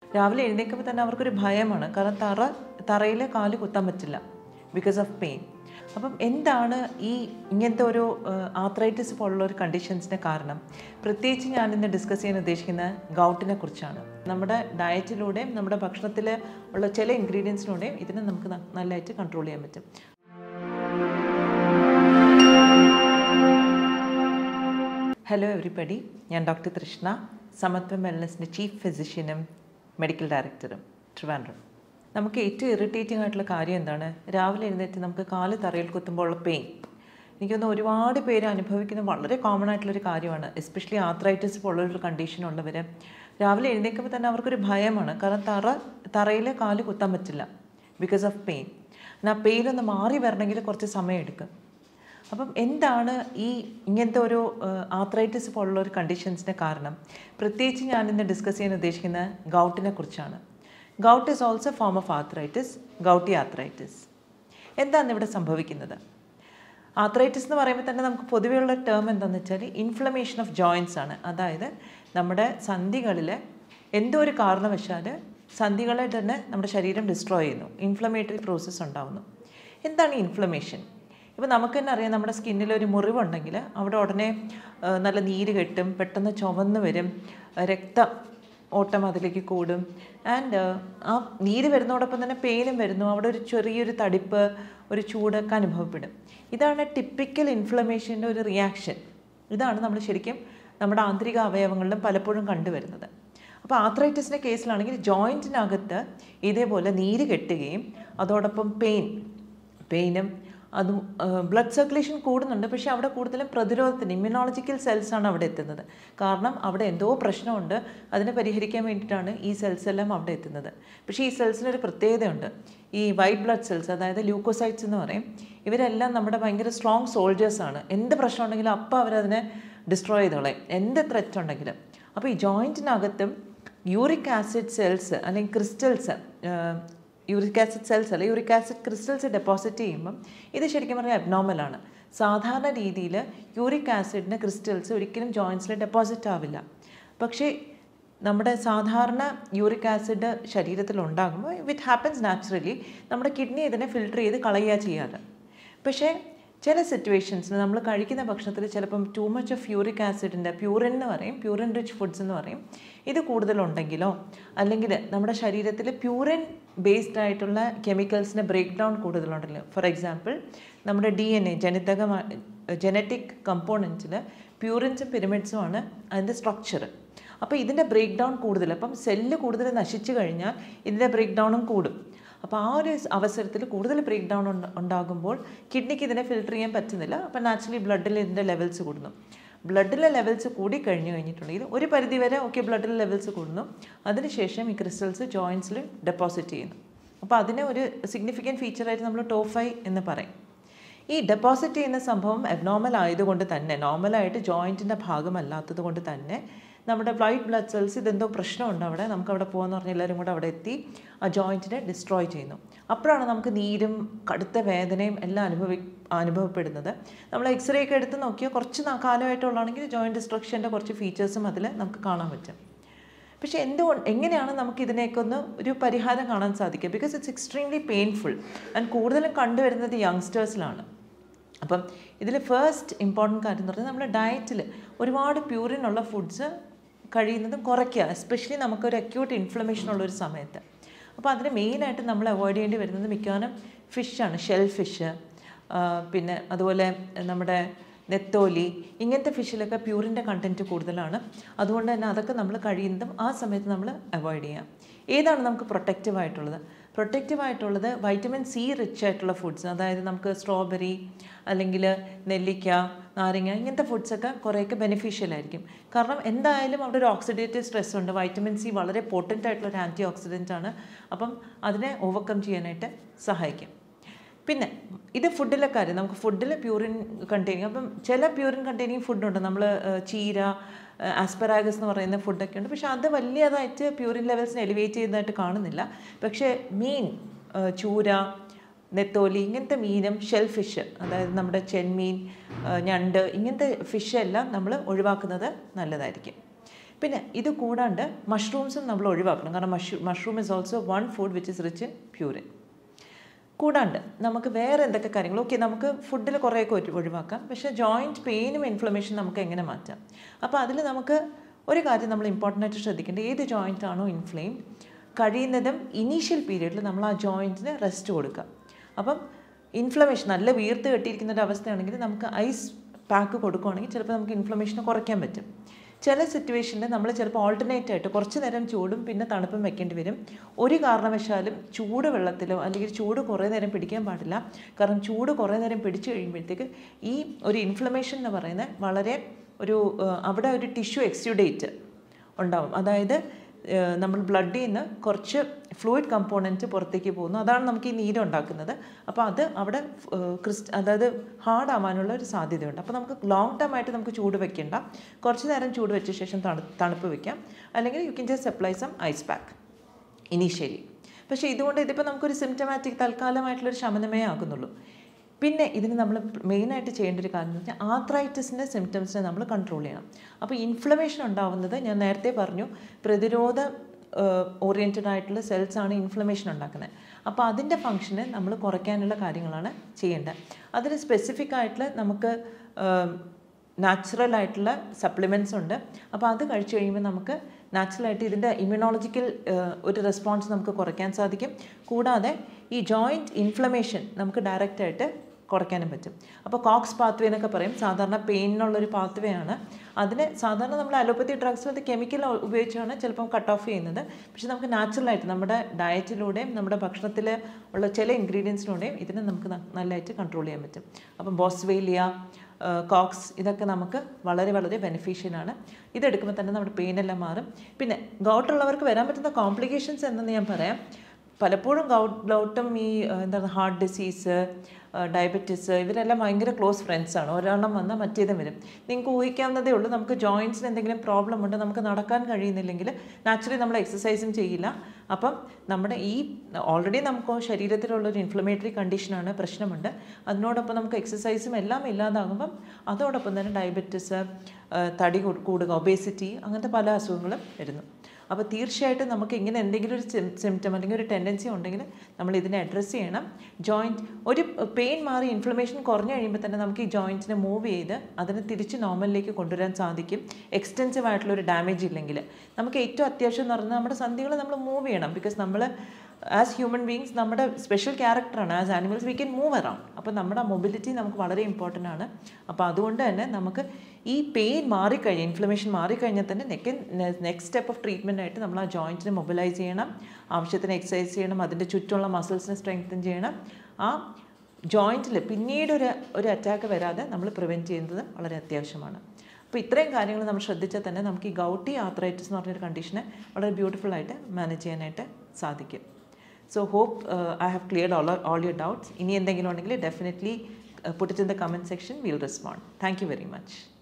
രാവിലെ എഴുന്നേൽക്കുമ്പോൾ തന്നെ അവർക്കൊരു ഭയമാണ് കാരണം തറ തറയിൽ കാല് കുത്താൻ പറ്റില്ല ബിക്കോസ് ഓഫ് പെയിൻ അപ്പം എന്താണ് ഈ ഇങ്ങനത്തെ ഒരു ആത്രൈറ്റിസ് പോലുള്ള ഒരു കണ്ടീഷൻസിന് കാരണം പ്രത്യേകിച്ച് ഞാൻ ഇന്ന് ഡിസ്കസ് ചെയ്യാൻ ഉദ്ദേശിക്കുന്ന ഗൗട്ടിനെ കുറിച്ചാണ് നമ്മുടെ ഡയറ്റിലൂടെയും നമ്മുടെ ഭക്ഷണത്തിൽ ഉള്ള ചില ഇൻഗ്രീഡിയൻസിലൂടെയും ഇതിനെ നമുക്ക് ന- നല്ലതായിട്ട് കൺട്രോൾ ചെയ്യാൻ പറ്റും ഹലോ എവരിബഡി ഞാൻ ഡോക്ടർ തൃഷ്ണ സമത്വം വെൽനസിൻ്റെ ചീഫ് ഫിസിഷ്യനും മെഡിക്കൽ ഡയറക്ടറും ട്രിവാൻഡ്രം നമുക്ക് ഏറ്റവും ഇറിറ്റേറ്റിംഗ് ആയിട്ടുള്ള കാര്യം എന്താണ് രാവിലെ എഴുന്നേറ്റ് നമുക്ക് കാല് തറയിൽ കുത്തുമ്പോൾ ഉള്ള പെയിൻ എനിക്കൊന്ന് ഒരുപാട് പേര് അനുഭവിക്കുന്ന വളരെ കോമൺ ആയിട്ടുള്ളൊരു കാര്യമാണ് എസ്പെഷ്യലി ആത്രൈറ്റിസ് പോലുള്ളൊരു കണ്ടീഷൻ ഉള്ളവർ രാവിലെ എഴുന്നേൽക്കുമ്പോൾ തന്നെ അവർക്കൊരു ഭയമാണ് കാരണം തറ തറയിൽ കാല് കുത്താൻ പറ്റില്ല ബിക്കോസ് ഓഫ് പെയിൻ ആ പെയിൻ ഒന്ന് മാറി വരണമെങ്കിൽ കുറച്ച് സമയം എടുക്കും അപ്പം എന്താണ് ഈ ഇങ്ങനത്തെ ഒരു ആത്രൈറ്റിസ് പോലുള്ള ഒരു കണ്ടീഷൻസിന് കാരണം പ്രത്യേകിച്ച് ഞാൻ ഇന്ന് ഡിസ്കസ് ചെയ്യാൻ ഉദ്ദേശിക്കുന്ന ഗൗട്ടിനെ കുറിച്ചാണ് gout is also form of arthritis gouty arthritis എന്താണ് ഇവിടെ സംഭവിക്കുന്നത് ആത്രൈറ്റിസ് എന്ന് പറയുമ്പോൾ തന്നെ നമുക്ക് പൊതുവെയുള്ള ടേം എന്താണെന്ന് വെച്ചാൽ ഇൻഫ്ലമേഷൻ ഓഫ് ജോയിൻസ് ആണ് അതായത് നമ്മുടെ സന്ധികളിൽ എന്തോ ഒരു കാരണവശാൽ സന്ധികളെ തന്നെ നമ്മുടെ ശരീരം ഡിസ്ട്രോയ് ചെയ്യുന്നു ഇൻഫ്ലമേറ്ററി പ്രോസസ്സ് ഉണ്ടാകുന്നു എന്താണ് ഇൻഫ്ലമേഷൻ ഇപ്പോൾ നമുക്ക് തന്നെ അറിയാം നമ്മുടെ സ്കിന്നിൽ ഒരു മുറിവുണ്ടെങ്കിൽ അവിടെ ഉടനെ ആ, നല്ല നീര് കെട്ടും പെട്ടെന്ന് ചുവന്ന് വരും രക്ത ഓട്ടം അതിലേക്ക് കൂടും ആൻഡ് ആ നീര് വരുന്നതോടൊപ്പം തന്നെ പെയിനും വരുന്നു അവിടെ ഒരു ചെറിയൊരു തടിപ്പ് ഒരു ചൂടൊക്കെ അനുഭവപ്പെടും ഇതാണ് ടിപ്പിക്കൽ ഇൻഫ്ലമേഷൻ്റെ ഒരു റിയാക്ഷൻ ഇതാണ് നമ്മൾ ശരിക്കും നമ്മുടെ ആന്തരിക അവയവങ്ങളിലും പലപ്പോഴും കണ്ടുവരുന്നത് അപ്പോൾ ആത്രൈറ്റിസിൻ്റെ കേസിലാണെങ്കിൽ ജോയിൻറ്റിനകത്ത് ഇതേപോലെ നീര് കെട്ടുകയും അതോടൊപ്പം പെയിൻ പെയിനും അതും ബ്ലഡ് സർക്കുലേഷൻ കൂടുന്നുണ്ട് പക്ഷേ അവിടെ കൂടുതലും പ്രതിരോധത്തിന് ഇമ്മ്യൂണോളജിക്കൽ സെൽസ് ആണ് അവിടെ എത്തുന്നത് കാരണം അവിടെ എന്തോ പ്രശ്നമുണ്ട് അതിനെ പരിഹരിക്കാൻ വേണ്ടിയിട്ടാണ് ഈ സെൽസ് എല്ലാം അവിടെ എത്തുന്നത് പക്ഷേ ഈ സെൽസിനൊരു പ്രത്യേകതയുണ്ട് ഈ വൈറ്റ് ബ്ലഡ് സെൽസ് അതായത് ലൂക്കോസൈറ്റ്സ് എന്ന് പറയും ഇവരെല്ലാം നമ്മുടെ ഭയങ്കര സ്ട്രോങ് സോൾജേഴ്സ് ആണ് എന്ത് പ്രശ്നം ഉണ്ടെങ്കിലും അപ്പോൾ അവരതിനെ ഡിസ്ട്രോയ് ചെയ്ത് കളയും എന്ത് ത്രെറ്റ് ഉണ്ടെങ്കിലും അപ്പോൾ ഈ ജോയിൻറ്റിനകത്തും യൂറിക് ആസിഡ് സെൽസ് അല്ലെങ്കിൽ ക്രിസ്റ്റൽസ് യൂറിക് ആസിഡ് സെൽസ് അല്ല യൂറിക് ആസിഡ് ക്രിസ്റ്റൽസ് ഡെപ്പോസിറ്റ് ചെയ്യുമ്പം ഇത് ശരിക്കും പറഞ്ഞാൽ അബ്നോർമലാണ് സാധാരണ രീതിയിൽ യൂറിക് ആസിഡിന് ക്രിസ്റ്റൽസ് ഒരിക്കലും ജോയിൻസിൽ ഡെപ്പോസിറ്റ് ആവില്ല പക്ഷേ നമ്മുടെ സാധാരണ യൂറിക് ആസിഡ് ശരീരത്തിൽ ഉണ്ടാകുമ്പോൾ ഇറ്റ് ഹാപ്പൻസ് നാച്ചുറലി നമ്മുടെ കിഡ്നി ഇതിനെ ഫിൽട്ടർ ചെയ്ത് കളയുക ചെയ്യാറ് പക്ഷേ ചില സിറ്റുവേഷൻസിൽ നമ്മൾ കഴിക്കുന്ന ഭക്ഷണത്തിൽ ചിലപ്പം ടു മച്ച് ഓഫ് യൂറിക് ആസിഡിൻ്റെ പ്യൂറിൻ എന്ന് പറയും പ്യൂറിൻ റിച്ച് ഫുഡ്സ് എന്ന് പറയും ഇത് കൂടുതലുണ്ടെങ്കിലോ അല്ലെങ്കിൽ നമ്മുടെ ശരീരത്തിൽ പ്യൂറിൻ ബേസ്ഡ് ആയിട്ടുള്ള കെമിക്കൽസിൻ്റെ ബ്രേക്ക് ഡൗൺ കൂടുതലുണ്ടല്ലോ ഫോർ എക്സാമ്പിൾ നമ്മുടെ ഡി എൻ എ ജനിതക ജനറ്റിക് കമ്പോണൻറ്റിൽ പ്യൂറിൻസും പിരമിഡ്സും ആണ് അതിൻ്റെ സ്ട്രക്ചർ അപ്പോൾ ഇതിൻ്റെ ബ്രേക്ക് ഡൗൺ കൂടുതൽ അപ്പം സെല്ല് കൂടുതൽ നശിച്ചു കഴിഞ്ഞാൽ ഇതിൻ്റെ ബ്രേക്ക് ഡൗണും കൂടും അപ്പോൾ ആ ഒരു അവസരത്തിൽ കൂടുതൽ ബ്രേക്ക് ഡൗൺ ഉണ്ടാകുമ്പോൾ കിഡ്നിക്ക് ഇതിനെ ഫിൽട്ടർ ചെയ്യാൻ പറ്റുന്നില്ല അപ്പോൾ നാച്ചുറലി ബ്ലഡിൽ ഇതിൻ്റെ ലെവൽസ് കൂടുന്നു ബ്ലഡിലെ ലെവൽസ് കൂടി കഴിഞ്ഞു കഴിഞ്ഞിട്ടുണ്ടെങ്കിൽ ഒരു പരിധി വരെ ഓക്കെ ബ്ലഡിലെ ലെവൽസ് കൂടുന്നു അതിനുശേഷം ഈ ക്രിസ്റ്റൽസ് ജോയിൻസിൽ ഡെപ്പോസിറ്റ് ചെയ്യുന്നു അപ്പോൾ അതിനെ ഒരു സിഗ്നിഫിക്കൻറ്റ് ഫീച്ചറായിട്ട് നമ്മൾ ടോഫൈ എന്ന് പറയും ഈ ഡെപ്പോസിറ്റ് ചെയ്യുന്ന സംഭവം അബ്നോർമൽ ആയതുകൊണ്ട് തന്നെ നോർമലായിട്ട് ജോയിൻറ്റിൻ്റെ ഭാഗമല്ലാത്തത് കൊണ്ട് തന്നെ നമ്മുടെ വൈറ്റ് ബ്ലഡ് സെൽസ് ഇതെന്തോ പ്രശ്നമുണ്ട് അവിടെ നമുക്ക് അവിടെ പോകാന്ന് പറഞ്ഞാൽ എല്ലാവരും കൂടെ അവിടെ എത്തി ആ ജോയിൻറ്റിനെ ഡിസ്ട്രോയ് ചെയ്യുന്നു അപ്പോഴാണ് നമുക്ക് നീരും കടുത്ത വേദനയും എല്ലാം അനുഭവി അനുഭവപ്പെടുന്നത് നമ്മൾ എക്സ്റേ ഒക്കെ എടുത്ത് നോക്കിയാൽ കുറച്ച് നാ- കാലമായിട്ടുള്ളതാണെങ്കിൽ ജോയിൻറ്റ് ഡിസ്ട്രക്ഷൻ്റെ കുറച്ച് ഫീച്ചേഴ്സും അതിൽ നമുക്ക് കാണാൻ പറ്റും പക്ഷേ എന്തുകൊണ്ട് എങ്ങനെയാണ് നമുക്ക് ഇതിനെയൊക്കെ ഒന്ന് ഒരു പരിഹാരം കാണാൻ സാധിക്കുക because it's extremely painful and കൂടുതലും കണ്ടുവരുന്നത് യങ്സ്റ്റേഴ്സിലാണ് അപ്പം ഇതിൽ ഫസ്റ്റ് ഇമ്പോർട്ടൻറ്റ് കാര്യം എന്ന് പറഞ്ഞാൽ നമ്മുടെ ഡയറ്റിൽ ഒരുപാട് പ്യൂറിനുള്ള ഫുഡ്സ് കഴിയുന്നതും കുറയ്ക്കുക എസ്പെഷ്യലി നമുക്കൊരു അക്യൂട്ട് ഇൻഫ്ലമേഷൻ ഉള്ള ഒരു സമയത്ത് അപ്പോൾ അതിന് മെയിനായിട്ട് നമ്മൾ അവോയ്ഡ് ചെയ്യേണ്ടി വരുന്നത് മിക്കവാറും ഫിഷാണ് ഷെൽ ഫിഷ് പിന്നെ അതുപോലെ നമ്മുടെ നെത്തോലി ഇങ്ങനത്തെ ഫിഷിലൊക്കെ പ്യൂറിൻ്റെ കണ്ടൻറ്റ് കൂടുതലാണ് അതുകൊണ്ട് തന്നെ അതൊക്കെ നമ്മൾ കഴിയുന്നതും ആ സമയത്ത് നമ്മൾ അവോയ്ഡ് ചെയ്യാം ഏതാണ് നമുക്ക് പ്രൊട്ടക്റ്റീവ് ആയിട്ടുള്ളത് പ്രൊട്ടക്റ്റീവ് ആയിട്ടുള്ളത് വൈറ്റമിൻ സി റിച്ച് ആയിട്ടുള്ള ഫുഡ്സ് അതായത് നമുക്ക് സ്ട്രോബെറി അല്ലെങ്കിൽ നെല്ലിക്ക നാരങ്ങ ഇങ്ങനത്തെ ഫുഡ്സൊക്കെ കുറേയൊക്കെ ബെനിഫിഷ്യൽ ആയിരിക്കും കാരണം എന്തായാലും അവിടെ ഒരു ഓക്സിഡേറ്റീവ് സ്ട്രെസ് ഉണ്ട് വൈറ്റമിൻ സി വളരെ പോട്ടൻ്റ് ആയിട്ടുള്ള ഒരു ആൻറ്റി ഓക്സിഡൻ്റ് ആണ് അപ്പം അതിനെ ഓവർകം ചെയ്യാനായിട്ട് സഹായിക്കും പിന്നെ ഇത് ഫുഡിലെ കാര്യം നമുക്ക് ഫുഡിൽ പ്യൂറിൻ കണ്ടെയ്നിങ് അപ്പം ചില പ്യൂറിൻ കണ്ടെയ്നിങ് ഫുഡുണ്ട് നമ്മൾ ചീര ആസ്പെറാഗസ് എന്ന് പറയുന്ന ഫുഡൊക്കെ ഉണ്ട് പക്ഷെ അത് വലിയതായിട്ട് പ്യൂറിൻ ലെവൽസിനെ എലിവേറ്റ് ചെയ്യുന്നതായിട്ട് കാണുന്നില്ല പക്ഷേ മീൻ ഏഹ് ചൂര നെത്തോലി ഇങ്ങനത്തെ മീനും ഷെൽ ഫിഷ് അതായത് നമ്മുടെ ചെന്മീൻ ഏഹ് ഞണ്ട് ഇങ്ങനത്തെ ഫിഷ് എല്ലാം നമ്മൾ ഒഴിവാക്കുന്നത് നല്ലതായിരിക്കും പിന്നെ ഇത് കൂടാണ്ട് മഷ്റൂംസും നമ്മൾ ഒഴിവാക്കണം കാരണം mush mushroom is also one food which is rich in purine കൂടാണ്ട് നമുക്ക് വേറെ എന്തൊക്കെ കാര്യങ്ങൾ ഓക്കെ നമുക്ക് ഫുഡിൽ കുറേയൊക്കെ ഒഴി- ഒഴിവാക്കാം പക്ഷേ ജോയിൻറ്റ് പെയിനും ഇൻഫ്ലമേഷൻ നമുക്ക് എങ്ങനെ മാറ്റാം അപ്പോൾ അതിൽ നമുക്ക് ഒരു കാര്യം നമ്മൾ ഇമ്പോർട്ടൻ്റ് ആയിട്ട് ശ്രദ്ധിക്കേണ്ടത് ഏത് ജോയിൻ്റ് ആണോ ഇൻഫ്ലെയിംഡ് കഴിയുന്നതും ഇനീഷ്യൽ പീരീഡിൽ നമ്മൾ ആ ജോയിൻറ്റിന് റെസ്റ്റ് കൊടുക്കുക അപ്പം ഇൻഫ്ലമേഷൻ നല്ല വീർത്ത് കെട്ടിയിരിക്കുന്ന ഒരു അവസ്ഥയാണെങ്കിൽ നമുക്ക് ഐസ് പാക്ക് കൊടുക്കുകയാണെങ്കിൽ ചിലപ്പോൾ നമുക്ക് ഇൻഫ്ലമേഷൻ കുറയ്ക്കാൻ പറ്റും ചില സിറ്റുവേഷനിൽ നമ്മൾ ചിലപ്പോൾ ഓൾട്ടർനേറ്റ് ആയിട്ട് കുറച്ച് നേരം ചൂടും പിന്നെ തണുപ്പും വെക്കേണ്ടി വരും ഒരു കാരണവശാലും ചൂട് വെള്ളത്തിലോ അല്ലെങ്കിൽ ചൂട് കുറേ നേരം പിടിക്കാൻ പാടില്ല കാരണം ചൂട് കുറേ നേരം പിടിച്ചു കഴിയുമ്പോഴത്തേക്ക് ഈ ഒരു ഇൻഫ്ലമേഷൻ എന്ന് പറയുന്നത് വളരെ ഒരു ഏഹ്, അവിടെ ഒരു ടിഷ്യൂ എക്സ്യുഡേറ്റ് ഉണ്ടാവും അതായത് ഏഹ്, നമ്മൾ ബ്ലഡിൽ നിന്ന് കുറച്ച് ഫ്ലൂയിഡ് കമ്പോണൻറ്റ് പുറത്തേക്ക് പോകുന്നു അതാണ് നമുക്ക് ഈ നീര് ഉണ്ടാക്കുന്നത് അപ്പോൾ അത് അവിടെ ക്രിസ്റ്റ് അതായത് ഹാർഡ് ആവാനുള്ള ഒരു സാധ്യതയുണ്ട് അപ്പോൾ നമുക്ക് ലോങ് ടേം ആയിട്ട് നമുക്ക് ചൂട് വെക്കേണ്ട കുറച്ച് നേരം ചൂട് വെച്ച ശേഷം തണു തണുപ്പ് വെക്കാം അല്ലെങ്കിൽ you can just apply some ice pack initially പക്ഷേ ഇതുകൊണ്ട് ഇതിപ്പോൾ നമുക്കൊരു സിംറ്റമാറ്റിക് തൽക്കാലമായിട്ടുള്ളൊരു ശമനമേ ആകുന്നുള്ളൂ പിന്നെ ഇതിന് നമ്മൾ മെയിനായിട്ട് ചെയ്യേണ്ട ഒരു കാര്യം എന്ന് വെച്ചാൽ ആത്രൈറ്റിസിൻ്റെ സിംറ്റംസിനെ നമ്മൾ കൺട്രോൾ ചെയ്യണം അപ്പോൾ ഇൻഫ്ലമേഷൻ ഉണ്ടാവുന്നത് ഞാൻ നേരത്തെ പറഞ്ഞു പ്രതിരോധ ഓറിയൻറ്റഡ് ആയിട്ടുള്ള സെൽസ് ആണ് ഇൻഫ്ലമേഷൻ ഉണ്ടാക്കുന്നത് അപ്പോൾ അതിൻ്റെ ഫങ്ഷനെ നമ്മൾ കുറയ്ക്കാനുള്ള കാര്യങ്ങളാണ് ചെയ്യേണ്ടത് അതിന് സ്പെസിഫിക് ആയിട്ടുള്ള നമുക്ക് നാച്ചുറൽ ആയിട്ടുള്ള സപ്ലിമെൻറ്റ്സ് ഉണ്ട് അപ്പോൾ അത് കഴിച്ചു കഴിയുമ്പോൾ നമുക്ക് നാച്ചുറലായിട്ട് ഇതിൻ്റെ ഇമ്മ്യൂണോളജിക്കൽ ഒരു റെസ്പോൺസ് നമുക്ക് കുറയ്ക്കാൻ സാധിക്കും കൂടാതെ ഈ ജോയിൻറ്റ് ഇൻഫ്ലമേഷൻ നമുക്ക് ഡയറക്റ്റായിട്ട് കുറയ്ക്കാനും പറ്റും അപ്പോൾ കോക്സ് പാത്വേ എന്നൊക്കെ പറയും സാധാരണ പെയിനുള്ളൊരു പാത്വേ ആണ് അതിന് സാധാരണ നമ്മൾ അലോപ്പത്തി ഡ്രഗ്സ് അത് കെമിക്കൽ ഉപയോഗിച്ചാണ് ചിലപ്പം കട്ട് ഓഫ് ചെയ്യുന്നത് പക്ഷെ നമുക്ക് നാച്ചുറലായിട്ട് നമ്മുടെ ഡയറ്റിലൂടെയും നമ്മുടെ ഭക്ഷണത്തിൽ ഉള്ള ചില ഇൻഗ്രീഡിയൻസിലൂടെയും ഇതിനെ നമുക്ക് ന- നല്ലതായിട്ട് കൺട്രോൾ ചെയ്യാൻ പറ്റും അപ്പം ബോസ്വേലിയ കോക്സ് ഇതൊക്കെ നമുക്ക് വളരെ വളരെ ബെനിഫിഷ്യലാണ് ഇതെടുക്കുമ്പോൾ തന്നെ നമ്മുടെ പെയിനെല്ലാം മാറും പിന്നെ ഗൗട്ടുള്ളവർക്ക് വരാൻ പറ്റുന്ന കോംപ്ലിക്കേഷൻസ് എന്തെന്ന് ഞാൻ പറയാം പലപ്പോഴും ഗൗട്ട് ഗൗട്ടും ഈ ഏഹ്, എന്താണ് ഹാർട്ട് ഡിസീസ് ഡയബറ്റീസ് ഇവരെല്ലാം ഭയങ്കര ക്ലോസ് ഫ്രണ്ട്സാണ് ഒരെണ്ണം വന്നാൽ മറ്റേതും വരും നിങ്ങൾക്ക് ഊഹിക്കാവുന്നതേ ഉള്ളൂ നമുക്ക് ജോയിൻസിന് എന്തെങ്കിലും പ്രോബ്ലം ഉണ്ട് നമുക്ക് നടക്കാൻ കഴിയുന്നില്ലെങ്കിൽ നാച്ചുറലി നമ്മൾ എക്സസൈസും ചെയ്യില്ല അപ്പം നമ്മുടെ ഈ ഓൾറെഡി നമുക്ക് ശരീരത്തിലുള്ളൊരു ഇൻഫ്ലമേറ്ററി കണ്ടീഷനാണ് പ്രശ്നമുണ്ട് അതിനോടൊപ്പം നമുക്ക് എക്സസൈസും എല്ലാം ഇല്ലാതാകുമ്പം അതോടൊപ്പം തന്നെ ഡയബറ്റിസ് തടി കൂ- കൂടുക ഒബേസിറ്റി അങ്ങനത്തെ പല അസുഖങ്ങളും വരുന്നു അപ്പോൾ തീർച്ചയായിട്ടും നമുക്ക് ഇങ്ങനെ എന്തെങ്കിലും ഒരു സിംറ്റം അല്ലെങ്കിൽ ഒരു ടെൻഡൻസി ഉണ്ടെങ്കിൽ നമ്മൾ ഇതിനെ അഡ്രസ്സ് ചെയ്യണം ജോയിൻറ്റ് ഒരു പെയിൻ മാറി ഇൻഫ്ലമേഷൻ കുറഞ്ഞു കഴിയുമ്പോൾ തന്നെ നമുക്ക് ഈ ജോയിൻറ്റിനെ മൂവ് ചെയ്ത് അതിനെ തിരിച്ച് നോർമലിലേക്ക് കൊണ്ടുവരാൻ സാധിക്കും എക്സ്റ്റെൻസീവ് ആയിട്ടുള്ള ഒരു ഡാമേജ് ഇല്ലെങ്കിൽ നമുക്ക് ഏറ്റവും അത്യാവശ്യം എന്ന് പറഞ്ഞാൽ നമ്മുടെ സന്ധികൾ നമ്മൾ മൂവ് ചെയ്യണം ബിക്കോസ് നമ്മൾ ആസ് ഹ്യൂമൻ ബീങ്സ് നമ്മുടെ സ്പെഷ്യൽ ക്യാരക്ടറാണ് as animals we can move around അപ്പോൾ നമ്മുടെ മൊബിലിറ്റി നമുക്ക് വളരെ ഇമ്പോർട്ടൻ്റ് ആണ് അപ്പോൾ അതുകൊണ്ട് തന്നെ നമുക്ക് ഈ പെയിൻ മാറിക്കഴിഞ്ഞ് ഇൻഫ്ലമേഷൻ മാറിക്കഴിഞ്ഞാൽ തന്നെ neck next step of treatment ആയിട്ട് നമ്മൾ ആ ജോയിൻറ്റിനെ മൊബിലൈസ് ചെയ്യണം ആവശ്യത്തിന് എക്സസൈസ് ചെയ്യണം അതിൻ്റെ ചുറ്റുമുള്ള മസിൽസിനെ സ്ട്രെങ്തൻ ചെയ്യണം ആ ജോയിൻറ്റിൽ പിന്നീട് ഒരു ഒരു അറ്റാക്ക് വരാതെ നമ്മൾ പ്രിവെൻറ്റ് ചെയ്യുന്നത് വളരെ അത്യാവശ്യമാണ് അപ്പോൾ ഇത്രയും കാര്യങ്ങൾ നമ്മൾ ശ്രദ്ധിച്ചാൽ തന്നെ നമുക്ക് ഈ ഗൗട്ടി ആത്രൈറ്റിസ് എന്ന് പറഞ്ഞൊരു കണ്ടീഷനെ വളരെ ബ്യൂട്ടിഫുൾ ആയിട്ട് മാനേജ് ചെയ്യാനായിട്ട് സാധിക്കും so hope I have cleared all all your doubts ഇനി എന്തെങ്കിലും ഉണ്ടെങ്കിൽ definitely put it in the comment section will respond thank you very much